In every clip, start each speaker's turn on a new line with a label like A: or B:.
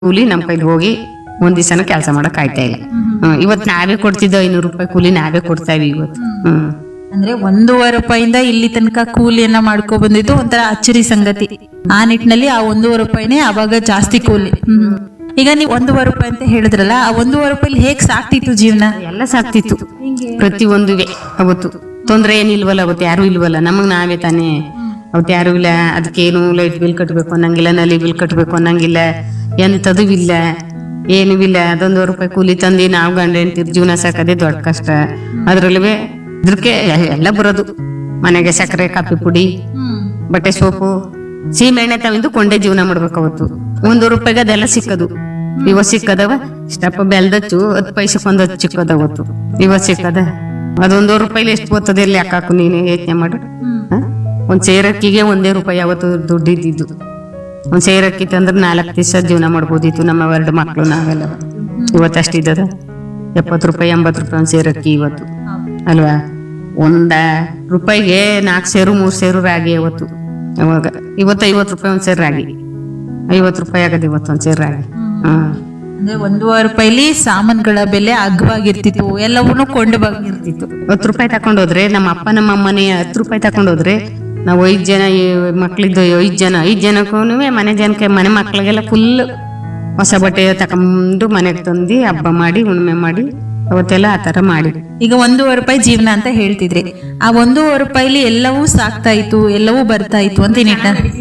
A: ಕೂಲಿ ನಮ್ ಕೈಲಿ ಹೋಗಿ ಒಂದ್ ದಿವಸನ ಕೆಲಸ ಮಾಡಕ್ ಆಯ್ತಾ ಇಲ್ಲ ಹ್ಮ್ ಇವತ್ ನಾವೇ ಕೊಡ್ತಿದ್ದೋ ಐನೂರು ರೂಪಾಯಿ ಕೂಲಿ ನಾವೇ ಕೊಡ್ತಾ ಇದೀವಿ ಇವತ್ತು ಹ್ಮ್
B: ಅಂದ್ರೆ ಒಂದೂವರೆ ರೂಪಾಯಿಂದ ಇಲ್ಲಿ ತನಕ ಕೂಲಿಯನ್ನ ಮಾಡ್ಕೊ ಬಂದಿದ್ದು ಒಂಥರ ಅಚ್ಚರಿ ಸಂಗತಿ ಆ ನಿಟ್ಟಿನಲ್ಲಿ ಆ ಒಂದೂವರೆ ರೂಪಾಯಿನೇ ಅವಾಗ ಜಾಸ್ತಿ ಕೂಲಿ ಹ್ಮ್. ಈಗ ನೀವು ಒಂದೂವರೆ ರೂಪಾಯಿ ಅಂತ ಹೇಳಿದ್ರಲ್ಲ ಆ ಒಂದೂವರೆ ರೂಪಾಯಿ ಹೇಗ್ ಸಾಕ್ತಿತ್ತು ಜೀವನ
A: ಎಲ್ಲ ಸಾಕ್ತಿತ್ತು ಪ್ರತಿ ಒಂದುವೆ ಅವತ್ತು ತೊಂದ್ರೆ ಏನಿಲ್ವಲ್ಲ ಅವತ್ತು ಯಾರು ಇಲ್ವಲ್ಲ ನಮಗ್ ನಾವೇ ತಾನೇ ಅವತ್ತು ಯಾರು ಇಲ್ಲ ಅದಕ್ಕೇನು ಲೈಟ್ ಬಿಲ್ ಕಟ್ಟಬೇಕು ಅನ್ನಂಗಿಲ್ಲ ನಲ್ಲಿ ಬಿಲ್ ಕಟ್ಟಬೇಕು ಅನ್ನಂಗಿಲ್ಲ ಎಂಥದ್ದು ಇಲ್ಲ ಏನೂ ಇಲ್ಲ ಅದೊಂದು ರೂಪಾಯಿ ಕೂಲಿ ತಂದು ನಾವು ಗಂಡ ಹೆಂಡ್ತಿರ್ ಜೀವನ ಸಾಕೋದೇ ದೊಡ್ಡ ಕಷ್ಟ ಅದ್ರಲ್ಲೂ ಇದ್ರಕ್ಕೆ ಎಲ್ಲ ಬರೋದು ಮನೆಗೆ ಸಕ್ಕರೆ ಕಾಫಿ ಪುಡಿ ಬಟ್ಟೆ ಸೋಪು ಸೀಮೆಣ್ಣೆ ತವಿಂದು ಕೊಂಡೆ ಜೀವನ ಮಾಡ್ಬೇಕು ಅವತ್ತು ಒಂದು ರೂಪಾಯಿಗೆ ಅದೆಲ್ಲ ಸಿಕ್ಕದು ಇವ ಸಿಕ್ಕದವ ಇಷ್ಟಪ್ಪ ಬೆಲ್ದಚ್ಚು ಹತ್ತು ಪೈಸಕ್ಕೆ ಒಂದು ಹತ್ತು ಚಿಕ್ಕದ ಅವತ್ತು ಇವ ಸಿಕ್ಕದ ಅದೊಂದು ರೂಪಾಯಿಲಿ ಎಷ್ಟು ಬರ್ತದೆ ಇಲ್ಲಿ ಯಾಕಾಕು ನೀನು ಯೋಚನೆ ಮಾಡು ಹ? ಒಂದ್ ಸೇರಕ್ಕಿಗೆ ಒಂದೇ ರೂಪಾಯಿ ಅವತ್ತು ದುಡ್ಡು ಇದ್ದಿದ್ದು ಒಂದ್ ಸೇರಕ್ಕಿ ತಂದ್ರೆ ನಾಲ್ಕು ದಿವಸ ಜೀವನ ಮಾಡ್ಬೋದಿತ್ತು ನಮ್ಮ ಎರಡು ಮಕ್ಕಳು ನಾವೆಲ್ಲ ಇವತ್ತು ಅಷ್ಟಿದ್ದದ ಎಪ್ಪತ್ತು ರೂಪಾಯಿ ಎಂಬತ್ತು ರೂಪಾಯಿ ಒಂದ್ ಸೇರಕ್ಕಿ ಇವತ್ತು ಅಲ್ವಾ ಒಂದ ರೂಪಾಯಿಗೆ ನಾಲ್ಕು ಸೇರು ಮೂರು ಸೇರು ರಾಗಿ ಅವತ್ತು ಅವಾಗ ಇವತ್ತು ಐವತ್ತು ರೂಪಾಯಿ ಒಂದ್ ಸೇರು ರಾಗಿ ಐವತ್ತು ರೂಪಾಯಿ ಆಗದ ಇವತ್ತು ಒಂದ್ ಸೇರು ರಾಗಿ ಹ್ಮ್
B: ಅಂದ್ರೆ ಒಂದೂವರೆ ರೂಪಾಯಿಲಿ ಸಾಮಾನುಗಳ ಬೆಲೆ ಅಗ್ಗವಾಗಿರ್ತಿತ್ತು ಎಲ್ಲವನ್ನೂ ಕೊಂಡು ಬಂದಿರ್ತಿತ್ತು
A: ಹತ್ತು ರೂಪಾಯಿ ತಕೊಂಡೋದ್ರೆ ನಮ್ಮ ಅಪ್ಪ ನಮ್ಮ ಅಮ್ಮನೇ ಹತ್ತು ರೂಪಾಯಿ ತಕೊಂಡೋದ್ರೆ ನಾವು ಐದು ಜನ ಈ ಮಕ್ಳಿದ್ದು ಐದು ಜನ ಐದು ಜನಕ್ಕೂ ಮನೆ ಜನಕ್ಕೆ ಮನೆ ಮಕ್ಳಿಗೆಲ್ಲ ಫುಲ್ ಹೊಸ ಬಟ್ಟೆ ತಗೊಂಡು ಮನೆಗೆ ತಂದು ಹಬ್ಬ ಮಾಡಿ ಉಣ್ಮೆ ಮಾಡಿ ಅವತ್ತೆಲ್ಲ ಆ ಥರ ಮಾಡಿ
B: ಈಗ ಒಂದೂವರೆ ರೂಪಾಯಿ ಜೀವನ ಅಂತ ಹೇಳ್ತಿದ್ರಿ ಆ ಒಂದೂವರೆ ರೂಪಾಯಿಲಿ ಎಲ್ಲವೂ ಸಾಕ್ತಾ ಇತ್ತು ಎಲ್ಲವೂ ಬರ್ತಾ ಇತ್ತು ಅಂತ ಈ ನಿಟ್ಟಿನಲ್ಲಿ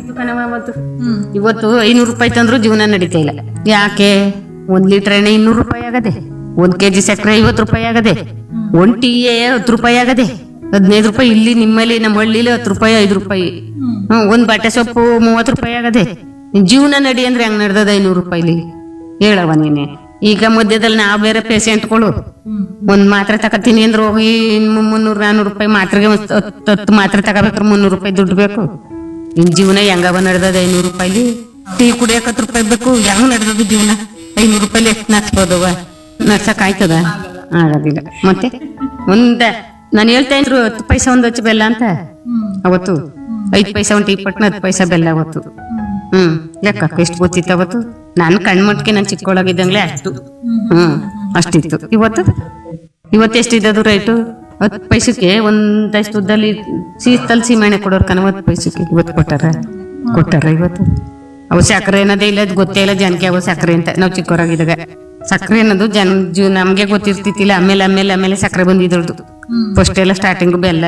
A: ಇವತ್ತು ಐನೂರು ರೂಪಾಯಿ ತಂದ್ರು ಜೀವನ ನಡೀತಾ ಇಲ್ಲ ಯಾಕೆ ಒಂದ್ ಲೀಟರ್ ಎಣ್ಣೆ ಇನ್ನೂರು ರೂಪಾಯಿ ಆಗದೆ ಒಂದ್ ಕೆಜಿ ಸಕ್ಕರೆ ಐವತ್ತು ರೂಪಾಯಿ ಆಗದೆ ಒಂದ್ ಟೀ ಹತ್ತು ರೂಪಾಯಿ ಆಗದೆ ಹದಿನೈದು ರೂಪಾಯಿ ಇಲ್ಲಿ ನಿಮ್ಮಲ್ಲಿ ನಮ್ಮ ಹಳ್ಳಿಲಿ ಹತ್ತು ರೂಪಾಯಿ ಐದು ರೂಪಾಯಿ ಹ್ಮ್ ಒಂದ್ ಬಟ್ಟೆ ಸೊಪ್ಪು ಮೂವತ್ತು ರೂಪಾಯಿ ಆಗದೆ ಜೀವನ ನಡಿ ಅಂದ್ರೆ ಹೆಂಗ್ ನಡ್ದದ ಐನೂರು ರೂಪಾಯಿಲಿ ಹೇಳವ ನೀನೆ ಈಗ ಮಧ್ಯದಲ್ಲಿ ನಾವು ಬೇರೆ ಪೇಷಂಟ್ಗಳು ಒಂದ್ ಮಾತ್ರೆ ತಕತೀನಿ ಅಂದ್ರೆ ಹೋಗಿ ಇನ್ನು ಮುನ್ನೂರು ನಾನೂರು ರೂಪಾಯಿ ಮಾತ್ರೆಗೆ ಒಂದ್ ಹತ್ತು ಹತ್ತು ಮಾತ್ರೆ ತಗೋಬೇಕಾದ್ರೆ ಮುನ್ನೂರು ರೂಪಾಯಿ ದುಡ್ಡು ಬೇಕು ನಿನ್ ಜೀವನ ಹೆಂಗವ ನಡೆದದ ಐನೂರು ರೂಪಾಯಿಲಿ ಟೀ ಕುಡಿಯಕ್ ಹತ್ತು ರೂಪಾಯಿ ಬೇಕು ಹೆಂಗ್ ನಡೆದದ ಜೀವನ ಐನೂರು ರೂಪಾಯಿಲಿ ಎಷ್ಟು ನಡ್ಸ್ಬೋದವ ನಡ್ಸಕ್ ಆಯ್ತದ ಆಗೋದಿಲ್ಲ ಮತ್ತೆ ಒಂದ ನಾನು ಹೇಳ್ತಾ ಇದ್ರು ಹತ್ತು ಪೈಸೆ ಒಂದ್ ಹಚ್ಚು ಬೆಲ್ಲ ಅಂತ ಅವತ್ತು ಐದ್ ಪೈಸೆ ಒಂದ್ ಟೀ ಪಟ್ನ ಹತ್ತು ಪೈಸೆ ಬೆಲ್ಲ ಅವತ್ತು ಹ್ಮ್ ಲೆಕ್ಕ ಎಷ್ಟು ಗೊತ್ತಿತ್ತು ಅವತ್ತು ನಾನು ಕಣ್ಮಟ್ಕೆ ನಾನು ಚಿಕ್ಕೊಳಗಿದ್ದಂಗ್ಲೆ ಅಷ್ಟು ಹ್ಮ್ ಅಷ್ಟಿತ್ತು ಇವತ್ತು ಇವತ್ತು ಎಷ್ಟಿದ್ದದು ರೈಟು ಹತ್ತು ಪೈಸಕ್ಕೆ ಒಂದಷ್ಟು ಉದ್ದಲ್ಲಿ ಸೀತಲ್ ಸೀಮೆಣ್ಣೆ ಕೊಡೋರು ಕಣ ಹತ್ತು ಪೈಸಕ್ಕೆ ಇವತ್ತು ಕೊಟ್ಟಾರ ಕೊಟ್ಟಾರ ಇವತ್ತು ಅವು ಸಕ್ಕರೆ ಅನ್ನೋದೇ ಇಲ್ಲ ಅದ್ ಗೊತ್ತೇ ಇಲ್ಲ ಜನಕ್ಕೆ ಅವು ಸಕ್ಕರೆ ಅಂತ ನಾವು ಚಿಕ್ಕವರಾಗಿದ್ದಾಗ ಸಕ್ಕರೆ ಅನ್ನೋದು ಜನ ಜೀವ ನಮ್ಗೆ ಗೊತ್ತಿರ್ತಿತ್ತಿಲ್ಲ ಆಮೇಲೆ ಆಮೇಲೆ ಆಮೇಲೆ ಸಕ್ಕರೆ ಬಂದಿದ್ರದ್ದು ಫಸ್ಟ್ ಎಲ್ಲ ಸ್ಟಾರ್ಟಿಂಗ್ ಬೆಲ್ಲ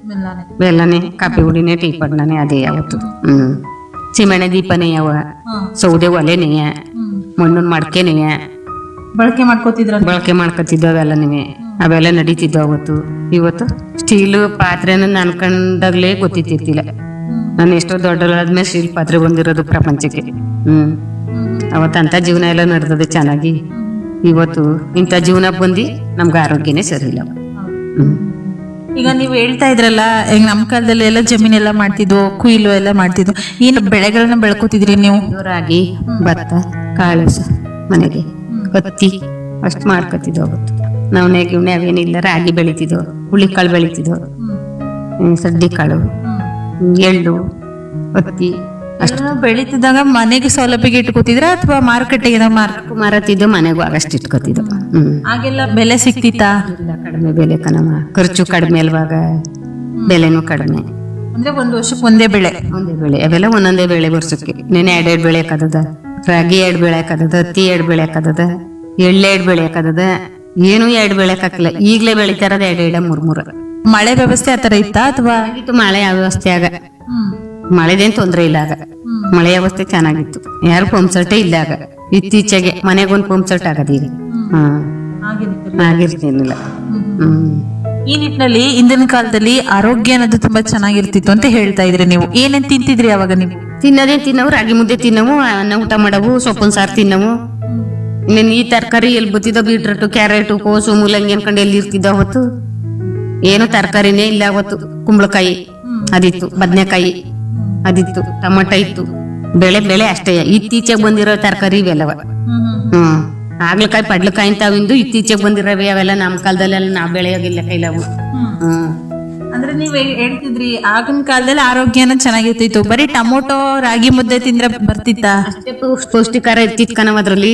A: ಬೆಲ್ಲನೇ ಕಾಫಿ ಹುಡಿನೇ ಟೀ ಪಡ್ನೇ ಅದೇ ಯಾವತ್ತು ಹ್ಮ್ ಸೀಮೆಣ್ಣೆ ದೀಪನೇ ಯಾವ ಸೌದೆ ಒಲೆನೆಯ ಮಣ್ಣಿನ ಮಡ್ಕೆನೆಯ
B: ಬಳಕೆ ಮಾಡ್ಕೋತಿದ್ರ
A: ಬಳಕೆ ಮಾಡ್ಕೊತಿದ್ದೋ ಅವೆಲ್ಲನೇ ಅವೆಲ್ಲ ನಡೀತಿದ್ದವು ಅವತ್ತು ಇವತ್ತು ಸ್ಟೀಲು ಪಾತ್ರೆನ ನಾನು ಕಂಡಾಗ್ಲೇ ಗೊತ್ತಿತ್ತಿರ್ತಿಲ್ಲ ನಾನು ಎಷ್ಟೋ ದೊಡ್ಡದಾದ್ಮೇಲೆ ಸ್ಟೀಲ್ ಪಾತ್ರೆ ಬಂದಿರೋದು ಪ್ರಪಂಚಕ್ಕೆ ಹ್ಮ್ ಅವತ್ತಂತ ಜೀವನ ಎಲ್ಲ ನಡೆದದೆ ಚೆನ್ನಾಗಿ ಇವತ್ತು ಇಂಥ ಜೀವನ ಬಂದು ನಮ್ಗೆ ಆರೋಗ್ಯನೇ ಸರಿ ಇಲ್ಲ ಹ್ಮ್
B: ಈಗ ನೀವು ಹೇಳ್ತಾ ಇದ್ರಲ್ಲ ಈಗ ನಮ್ಮ ಕಾಲದಲ್ಲಿ ಎಲ್ಲ ಜಮೀನೆಲ್ಲ ಮಾಡ್ತಿದ್ವು ಕುಯ್ಲು ಎಲ್ಲ ಮಾಡ್ತಿದ್ವು ಏನು ಬೆಳೆಗಳನ್ನ ಬೆಳ್ಕೊತಿದ್ರಿ ನೀವು
A: ಇದು ರಾಗಿ ಭತ್ತ ಕಾಳು ಸ ಮನೆಗೆ ಹತ್ತಿ ಅಷ್ಟು ಮಾಡ್ಕೊತಿದ್ವು ಅವತ್ತು ನಾವು ಗಿವ್ನೆ ಅವೇನಿಲ್ಲ ರಾಗಿ ಬೆಳಿತಿದ್ವು ಹುಳಿಕಾಳು ಬೆಳಿತಿದ್ವು ಹ್ಮ್, ಸಡ್ಡಿ ಕಾಳು ಹ್ಮ್, ಎಳ್ಳು ಹತ್ತಿ ಅಷ್ಟು
B: ಅದನ್ನ ಬೆಳೀತಿದ್ದಾಗ ಮನೆಗೆ ಸೌಲಭ್ಯಕ್ಕೆ ಇಟ್ಕೋತಿದ್ರ ಅಥವಾ ಮಾರುಕಟ್ಟೆಗೆ ಮಾರ
A: ಮಾರತಿದ್ದು ಮನೆಗೂ ಆಗಷ್ಟು ಇಟ್ಕೊತಿದ್ವು ಹ್ಮ್
B: ಆಗೆಲ್ಲ ಬೆಲೆ ಸಿಕ್ತಿತ್ತಾ
A: ಇಲ್ಲ ಕಡಿಮೆ ಬೆಲೆ ಕಣವ ಖರ್ಚು ಕಡಿಮೆ ಅಲ್ವಾಗ ಬೆಲೆನೂ ಕಡಿಮೆ
B: ಅಂದ್ರೆ ಒಂದು ವರ್ಷಕ್ಕೆ ಒಂದೇ ಬೆಳೆ
A: ಒಂದೇ ಬೆಳೆ ಅವೆಲ್ಲ ಒಂದೊಂದೇ ಬೆಳೆ ವರ್ಷಕ್ಕೆ ನೆನೆ ಎರಡು ಎರಡು ಬೆಳೆಯಕ್ಕದ ರಾಗಿ ಎರಡು ಬೆಳೆಯಕ್ಕದ ಹತ್ತಿ ಎರಡು ಬೆಳೆಯಕ್ಕದ ಎಳ್ಳೆ ಎರಡು ಬೆಳೆಯಕ್ಕದ ಏನು ಎರಡು ಬೆಳೆಯಕ್ಕಾಗಿಲ್ಲ ಈಗಲೇ ಬೆಳಿತಾರದ ಎರಡು ಎಡೆ ಮೂರ್ ಮೂರ
B: ಮಳೆ ವ್ಯವಸ್ಥೆ ಆತರ ಇತ್ತಾ ಅಥವಾ
A: ಆಗಿತ್ತು ಮಳೆ ವ್ಯವಸ್ಥೆ ಆಗ ಮಳೆದೇನ್ ತೊಂದ್ರೆ ಇಲ್ಲ ಆಗ ಮಳೆ ವ್ಯವಸ್ಥೆ ಚೆನ್ನಾಗಿತ್ತು ಯಾರು ಪಂಪ್ ಸೆಟ್ಟೇ ಇಲ್ಲ ಆಗ ಇತ್ತೀಚೆಗೆ ಮನೆಗೊಂದು ಪಂಪ್ ಸೆಟ್ ಆಗದ ಈಗ ಹ್ಮ್ ಆಗಿರ್ತಿರ್ಲಿಲ್ಲ ಹ್ಮ್
B: ಈ ನಿಟ್ಟಿನಲ್ಲಿ ಇಂದಿನ ಕಾಲದಲ್ಲಿ ಆರೋಗ್ಯ ಅನ್ನೋದು ತುಂಬಾ ಚೆನ್ನಾಗಿರ್ತಿತ್ತು ಅಂತ ಹೇಳ್ತಾ ಇದ್ರಿ ನೀವು ಏನೇನ್ ತಿಂತಿದ್ರಿ ಅವಾಗ ನೀವು
A: ತಿನ್ನೋದೇ ತಿನ್ನವು ರಾಗಿ ಮುದ್ದೆ ತಿನ್ನವು ಅನ್ನ ಊಟ ಮಾಡವು ಸೊಪ್ಪಿನ ಸಾರು ತಿನ್ನವು ಇನ್ನೇನು ಈ ತರಕಾರಿ ಎಲ್ಲಿ ಬತ್ತಿದ್ದೋ ಬೀಟ್ರಟ್ಟು ಕ್ಯಾರೆಟು ಕೋಸು ಮೂಲಂಗಿ ಅನ್ಕೊಂಡು ಎಲ್ಲಿ ಇರ್ತಿದ್ದೋ ಅವತ್ತು ಏನು ತರಕಾರಿನೇ ಇಲ್ಲ ಅವತ್ತು ಕುಂಬಳಕಾಯಿ ಅದಿತ್ತು ಬದನೆಕಾಯಿ ಅದಿತ್ತು ಟಮಟ ಇತ್ತು ಬೆಳೆ ಬೆಳೆ ಅಷ್ಟೇ ಇತ್ತೀಚೆಗೆ ಬಂದಿರೋ ತರಕಾರಿ ಇವೆಲ್ಲವ ಹ್ಮ್ ಆಗ್ಲಕಾಯಿ ಪಡ್ಲಕಾಯಿ ಇಂತಾವಿಂದು ಇತ್ತೀಚೆಗೆ ಬಂದಿರವೆ ಅವೆಲ್ಲ ನಮ್ಮ ಕಾಲದಲ್ಲೆಲ್ಲ ನಾವ್ ಬೆಳೆಯೋಗಿಲ್ಲ ಕೈಲವು ಹ್ಮ್
B: ಅಂದ್ರೆ ನೀವ್ ಹೇ- ಹೇಳ್ತಿದ್ರಿ ಆಗಿನ ಕಾಲದಲ್ಲಿ ಆರೋಗ್ಯನ ಚೆನ್ನಾಗಿರ್ತಿತ್ತು ಬರೀ ಟೊಮೊಟೊ ರಾಗಿ ಮುದ್ದೆ ತಿಂದ್ರೆ ಬರ್ತಿತ್ತಾ
A: ಅಷ್ಟೇ ಪೌ- ಪೌಷ್ಟಿಕಾರ ಇರ್ತಿತ್ ಕಣವ ಅದ್ರಲ್ಲಿ